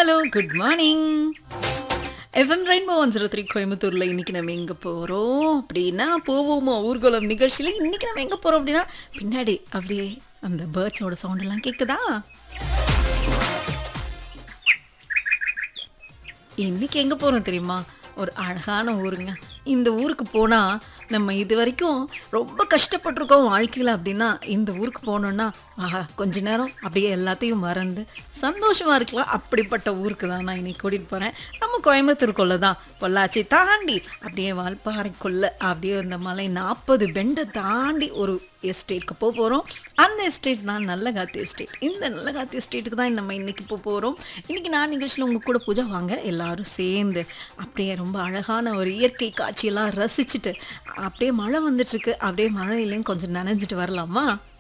hello good morning FM rainbow one zero three கோயம்புத்தூரில் இன்னைக்கு நம்ம எங்கே போகிறோம் அப்படின்னா போவோமோ ஊர்கோலம் நிகழ்ச்சியில் இன்னைக்கு நம்ம எங்கே போகிறோம் அப்படின்னா பின்னாடி அப்படியே அந்த பேர்ட்ஸோட சவுண்டெல்லாம் கேட்குதா இன்னைக்கு எங்கே போகிறோம் தெரியுமா ஒரு அழகான ஊருங்க இந்த ஊருக்கு போனால் நம்ம இது வரைக்கும் ரொம்ப கஷ்டப்பட்டிருக்கோம் வாழ்க்கையில் அப்படின்னா இந்த ஊருக்கு போனோன்னா ஆஹா கொஞ்ச நேரம் அப்படியே எல்லாத்தையும் மறந்து சந்தோஷமாக இருக்கலாம் அப்படிப்பட்ட ஊருக்கு தான் நான் இன்னைக்கு கூட்டிகிட்டு போகிறேன் நம்ம கோயம்புத்தூருக்குள்ளே தான் பொள்ளாச்சி தாண்டி அப்படியே வால்பாறைக்குள்ளே அப்படியே இந்த மலை நாற்பது பெண்டை தாண்டி ஒரு எஸ்டேட்க்கு போக போகிறோம் அந்த எஸ்டேட் தான் நல்லகாத்தி எஸ்டேட் இந்த நல்லகாத்தி எஸ்டேட்டுக்கு தான் நம்ம இன்னைக்கு போக போகிறோம் இன்னைக்கு நான் நிகழ்ச்சியில் உங்கள் கூட பூஜை வாங்க எல்லாரும் சேர்ந்து அப்படியே ரொம்ப அழகான ஒரு இயற்கை காட்சியெல்லாம் ரசிச்சுட்டு அப்படியே மழை வந்துட்டுருக்கு அப்படியே மழையிலையும் கொஞ்சம் நனைஞ்சிட்டு வரலாமா